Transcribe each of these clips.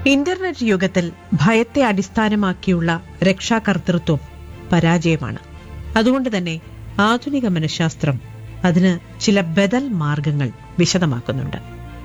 internet യുഗത്തിൽ ഭയത്തെ അടിസ്ഥാനമാക്കിയുള്ള രക്ഷാകർതൃത്വം പരാജയമാണ് അതുകൊണ്ട് തന്നെ ആധുനിക മനഃശാസ്ത്രം അതിന് ചില ബദൽ മാർഗങ്ങൾ വിശദമാക്കുന്നുണ്ട്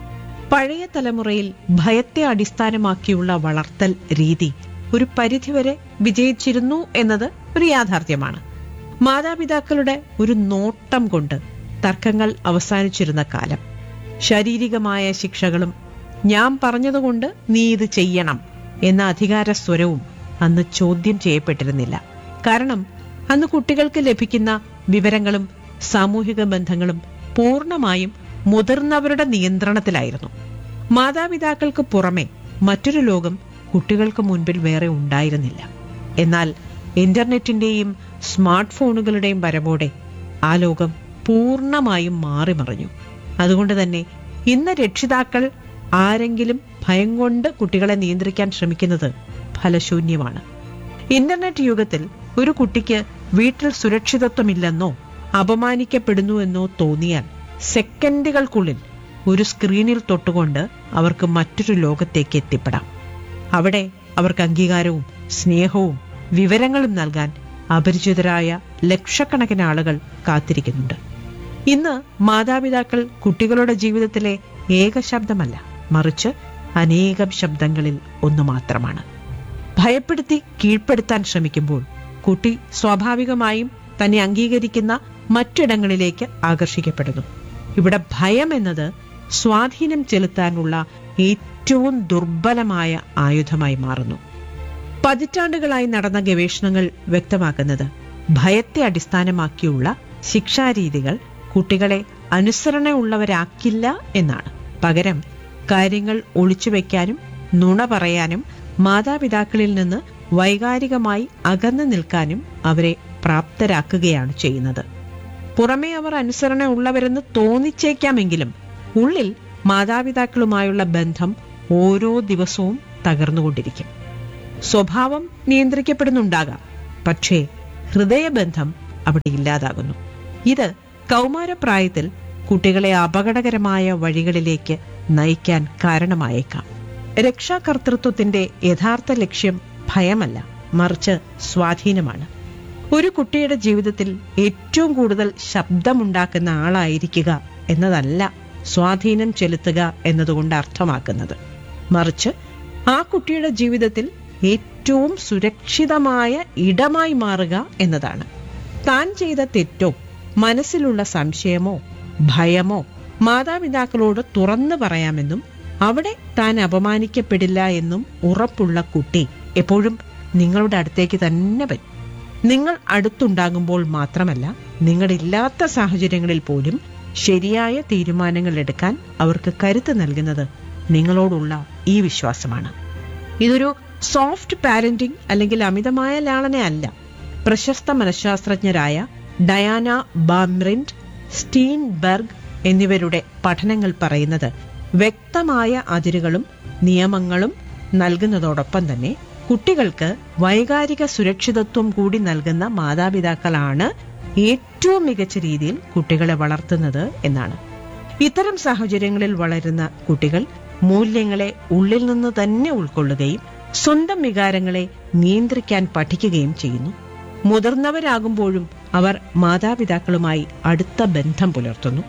പഴയ തലമുറയിൽ ഭയത്തെ അടിസ്ഥാനമാക്കിയുള്ള വളർത്തൽ രീതി ഒരു പരിധിവരെ വിജയിച്ചിരുന്നു എന്നത് ഒരു യാഥാർത്ഥ്യമാണ് മാതാപിതാക്കളുടെ ഒരു നോട്ടം കൊണ്ട് തർക്കങ്ങൾ അവസാനിച്ചിരുന്ന കാലം ശാരീരികമായ ശിക്ഷകളും ഞാൻ പറഞ്ഞതുകൊണ്ട് നീ ഇത് ചെയ്യണം എന്ന അധികാര സ്വരവും അന്ന് ചോദ്യം ചെയ്യപ്പെട്ടിരുന്നില്ല കാരണം അന്ന് കുട്ടികൾക്ക് ലഭിക്കുന്ന വിവരങ്ങളും സാമൂഹിക ബന്ധങ്ങളും പൂർണ്ണമായും മുതിർന്നവരുടെ നിയന്ത്രണത്തിലായിരുന്നു മാതാപിതാക്കൾക്ക് പുറമെ മറ്റൊരു ലോകം കുട്ടികൾക്ക് മുൻപിൽ വേറെ ഉണ്ടായിരുന്നില്ല എന്നാൽ ഇന്റർനെറ്റിന്റെയും സ്മാർട്ട് ഫോണുകളുടെയും വരവോടെ ആ ലോകം പൂർണ്ണമായും മാറിമറിഞ്ഞു അതുകൊണ്ട് തന്നെ ഇന്ന് രക്ഷിതാക്കൾ ആരെങ്കിലും ഭയം കൊണ്ട് കുട്ടികളെ നിയന്ത്രിക്കാൻ ശ്രമിക്കുന്നത് ഫലശൂന്യമാണ് ഇന്റർനെറ്റ് യുഗത്തിൽ ഒരു കുട്ടിക്ക് വീട്ടിൽ സുരക്ഷിതത്വമില്ലെന്നോ അപമാനിക്കപ്പെടുന്നുവെന്നോ തോന്നിയാൽ സെക്കൻഡുകൾക്കുള്ളിൽ ഒരു സ്ക്രീനിൽ തൊട്ടുകൊണ്ട് അവർക്ക് മറ്റൊരു ലോകത്തേക്ക് എത്തിപ്പെടാം അവിടെ അവർക്ക് അംഗീകാരവും സ്നേഹവും വിവരങ്ങളും നൽകാൻ അപരിചിതരായ ലക്ഷക്കണക്കിന് ആളുകൾ കാത്തിരിക്കുന്നുണ്ട് ഇന്ന് മാതാപിതാക്കൾ കുട്ടികളുടെ ജീവിതത്തിലെ ഏക ശബ്ദമല്ല മറിച്ച് അനേകം ശബ്ദങ്ങളിൽ ഒന്ന് മാത്രമാണ് ഭയപ്പെടുത്തി കീഴ്പ്പെടുത്താൻ ശ്രമിക്കുമ്പോൾ കുട്ടി സ്വാഭാവികമായും തന്നെ അംഗീകരിക്കുന്ന മറ്റിടങ്ങളിലേക്ക് ആകർഷിക്കപ്പെടുന്നു ഇവിടെ ഭയം എന്നത് സ്വാധീനം ചെലുത്താനുള്ള ഏറ്റവും ദുർബലമായ ആയുധമായി മാറുന്നു പതിറ്റാണ്ടുകളായി നടന്ന ഗവേഷണങ്ങൾ വ്യക്തമാക്കുന്നത് ഭയത്തെ അടിസ്ഥാനമാക്കിയുള്ള ശിക്ഷാരീതികൾ കുട്ടികളെ അനുസരണയുള്ളവരാക്കില്ല എന്നാണ് പകരം കാര്യങ്ങൾ ഒളിച്ചുവെക്കാനും നുണ പറയാനും മാതാപിതാക്കളിൽ നിന്ന് വൈകാരികമായി അകന്നു നിൽക്കാനും അവരെ പ്രാപ്തരാക്കുകയാണ് ചെയ്യുന്നത് പുറമേ അവർ അനുസരണ ഉള്ളവരെന്ന് തോന്നിച്ചേക്കാമെങ്കിലും ഉള്ളിൽ മാതാപിതാക്കളുമായുള്ള ബന്ധം ഓരോ ദിവസവും തകർന്നുകൊണ്ടിരിക്കും സ്വഭാവം നിയന്ത്രിക്കപ്പെടുന്നുണ്ടാകാം പക്ഷേ ഹൃദയബന്ധം അവിടെ ഇല്ലാതാകുന്നു ഇത് കൗമാരപ്രായത്തിൽ കുട്ടികളെ അപകടകരമായ വഴികളിലേക്ക് നയിക്കാൻ കാരണമായേക്കാം രക്ഷാകർതൃത്വത്തിന്റെ യഥാർത്ഥ ലക്ഷ്യം ഭയമല്ല മറിച്ച് സ്വാധീനമാണ് ഒരു കുട്ടിയുടെ ജീവിതത്തിൽ ഏറ്റവും കൂടുതൽ ശബ്ദമുണ്ടാക്കുന്ന ആളായിരിക്കുക എന്നതല്ല സ്വാധീനം ചെലുത്തുക എന്നതുകൊണ്ട് അർത്ഥമാക്കുന്നത് മറിച്ച് ആ കുട്ടിയുടെ ജീവിതത്തിൽ ഏറ്റവും സുരക്ഷിതമായ ഇടമായി മാറുക എന്നതാണ് താൻ ചെയ്ത തെറ്റോ മനസ്സിലുള്ള സംശയമോ ഭയമോ മാതാപിതാക്കളോട് തുറന്നു പറയാമെന്നും അവിടെ താൻ അപമാനിക്കപ്പെടില്ല എന്നും ഉറപ്പുള്ള കുട്ടി എപ്പോഴും നിങ്ങളുടെ അടുത്തേക്ക് തന്നെ വരും നിങ്ങൾ അടുത്തുണ്ടാകുമ്പോൾ മാത്രമല്ല നിങ്ങളില്ലാത്ത സാഹചര്യങ്ങളിൽ പോലും ശരിയായ തീരുമാനങ്ങൾ എടുക്കാൻ അവർക്ക് കരുത്ത് നൽകുന്നത് നിങ്ങളോടുള്ള ഈ വിശ്വാസമാണ് ഇതൊരു സോഫ്റ്റ് പാരന്റിംഗ് അല്ലെങ്കിൽ അമിതമായ ലാളന പ്രശസ്ത മനഃശാസ്ത്രജ്ഞരായ ഡയാന ബാംറിൻഡ് സ്റ്റീൻ ബെർഗ് എന്നിവരുടെ പഠനങ്ങൾ പറയുന്നത് വ്യക്തമായ അതിരുകളും നിയമങ്ങളും നൽകുന്നതോടൊപ്പം തന്നെ കുട്ടികൾക്ക് വൈകാരിക സുരക്ഷിതത്വം കൂടി നൽകുന്ന മാതാപിതാക്കളാണ് ഏറ്റവും മികച്ച രീതിയിൽ കുട്ടികളെ വളർത്തുന്നത് എന്നാണ് ഇത്തരം സാഹചര്യങ്ങളിൽ വളരുന്ന കുട്ടികൾ മൂല്യങ്ങളെ ഉള്ളിൽ നിന്ന് തന്നെ ഉൾക്കൊള്ളുകയും സ്വന്തം വികാരങ്ങളെ നിയന്ത്രിക്കാൻ പഠിക്കുകയും ചെയ്യുന്നു മുതിർന്നവരാകുമ്പോഴും അവർ മാതാപിതാക്കളുമായി അടുത്ത ബന്ധം പുലർത്തുന്നു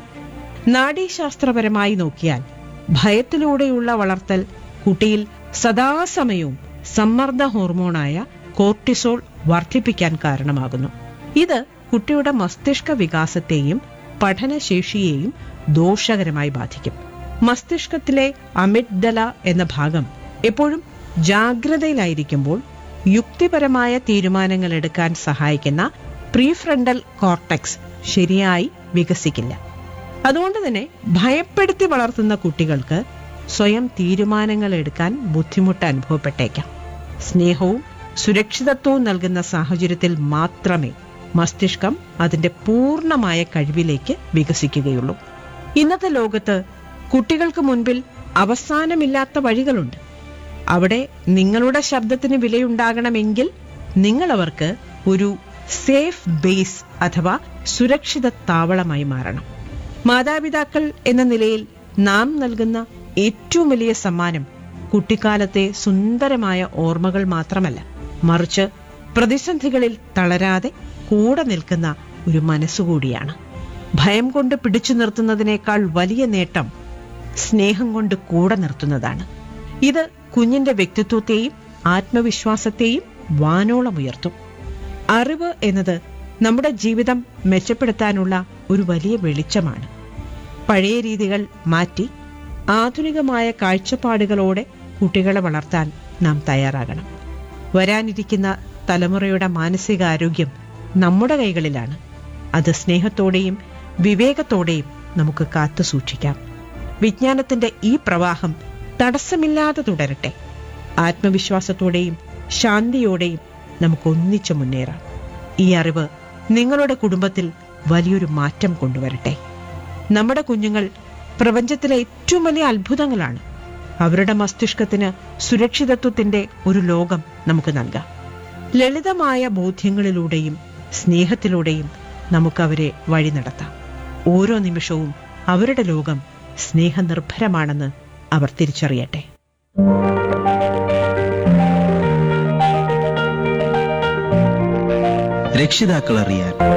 നാഡീശാസ്ത്രപരമായി നോക്കിയാൽ ഭയത്തിലൂടെയുള്ള വളർത്തൽ കുട്ടിയിൽ സദാസമയവും സമ്മർദ്ദ ഹോർമോണായ കോർട്ടിസോൾ വർദ്ധിപ്പിക്കാൻ കാരണമാകുന്നു ഇത് കുട്ടിയുടെ മസ്തിഷ്ക വികാസത്തെയും പഠനശേഷിയെയും ദോഷകരമായി ബാധിക്കും മസ്തിഷ്കത്തിലെ അമിഗ്ഡല എന്ന ഭാഗം എപ്പോഴും ജാഗ്രതയിലായിരിക്കുമ്പോൾ യുക്തിപരമായ തീരുമാനങ്ങൾ എടുക്കാൻ സഹായിക്കുന്ന പ്രീഫ്രണ്ടൽ കോർട്ടെക്സ് ശരിയായി വികസിക്കില്ല അതുകൊണ്ട് തന്നെ ഭയപ്പെടുത്തി വളർത്തുന്ന കുട്ടികൾക്ക് സ്വയം തീരുമാനങ്ങൾ എടുക്കാൻ ബുദ്ധിമുട്ട് അനുഭവപ്പെട്ടേക്കാം സ്നേഹവും സുരക്ഷിതത്വവും നൽകുന്ന സാഹചര്യത്തിൽ മാത്രമേ മസ്തിഷ്കം അതിന്റെ പൂർണ്ണമായ കഴിവിലേക്ക് വികസിക്കുകയുള്ളൂ ഇന്നത്തെ ലോകത്ത് കുട്ടികൾക്ക് മുൻപിൽ അവസാനമില്ലാത്ത വഴികളുണ്ട് അവിടെ നിങ്ങളുടെ ശബ്ദത്തിന് വിലയുണ്ടാകണമെങ്കിൽ നിങ്ങൾ അവർക്ക് ഒരു സേഫ് ബേസ് അഥവാ സുരക്ഷിത താവളമായി മാറണം മാതാപിതാക്കൾ എന്ന നിലയിൽ നാം നൽകുന്ന ഏറ്റവും വലിയ സമ്മാനം കുട്ടിക്കാലത്തെ സുന്ദരമായ ഓർമ്മകൾ മാത്രമല്ല മറിച്ച് പ്രതിസന്ധികളിൽ തളരാതെ കൂടെ നിൽക്കുന്ന ഒരു മനസ്സുകൂടിയാണ് ഭയം കൊണ്ട് പിടിച്ചു നിർത്തുന്നതിനേക്കാൾ വലിയ നേട്ടം സ്നേഹം കൊണ്ട് കൂടെ നിർത്തുന്നതാണ് ഇത് കുഞ്ഞിന്റെ വ്യക്തിത്വത്തെയും ആത്മവിശ്വാസത്തെയും വാനോളം ഉയർത്തും അറിവ് എന്നത് നമ്മുടെ ജീവിതം മെച്ചപ്പെടുത്താനുള്ള ഒരു വലിയ വെളിച്ചമാണ് പഴയ രീതികൾ മാറ്റി ആധുനികമായ കാഴ്ചപ്പാടുകളോടെ കുട്ടികളെ വളർത്താൻ നാം തയ്യാറാകണം വരാനിരിക്കുന്ന തലമുറയുടെ മാനസികാരോഗ്യം നമ്മുടെ കൈകളിലാണ് അത് സ്നേഹത്തോടെയും വിവേകത്തോടെയും നമുക്ക് കാത്തു സൂക്ഷിക്കാം വിജ്ഞാനത്തിന്റെ ഈ പ്രവാഹം തടസ്സമില്ലാതെ തുടരട്ടെ ആത്മവിശ്വാസത്തോടെയും ശാന്തിയോടെയും നമുക്ക് ഒന്നിച്ചു മുന്നേറാം ഈ അറിവ് നിങ്ങളുടെ കുടുംബത്തിൽ വലിയൊരു മാറ്റം കൊണ്ടുവരട്ടെ നമ്മുടെ കുഞ്ഞുങ്ങൾ പ്രപഞ്ചത്തിലെ ഏറ്റവും വലിയ അത്ഭുതങ്ങളാണ് അവരുടെ മസ്തിഷ്കത്തിന് സുരക്ഷിതത്വത്തിന്റെ ഒരു ലോകം നമുക്ക് നൽകാം ലളിതമായ ബോധ്യങ്ങളിലൂടെയും സ്നേഹത്തിലൂടെയും നമുക്ക് അവരെ വഴി നടത്താം ഓരോ നിമിഷവും അവരുടെ ലോകം സ്നേഹനിർഭരമാണെന്ന് അവർ തിരിച്ചറിയട്ടെ രക്ഷിതാക്കൾ അറിയാൻ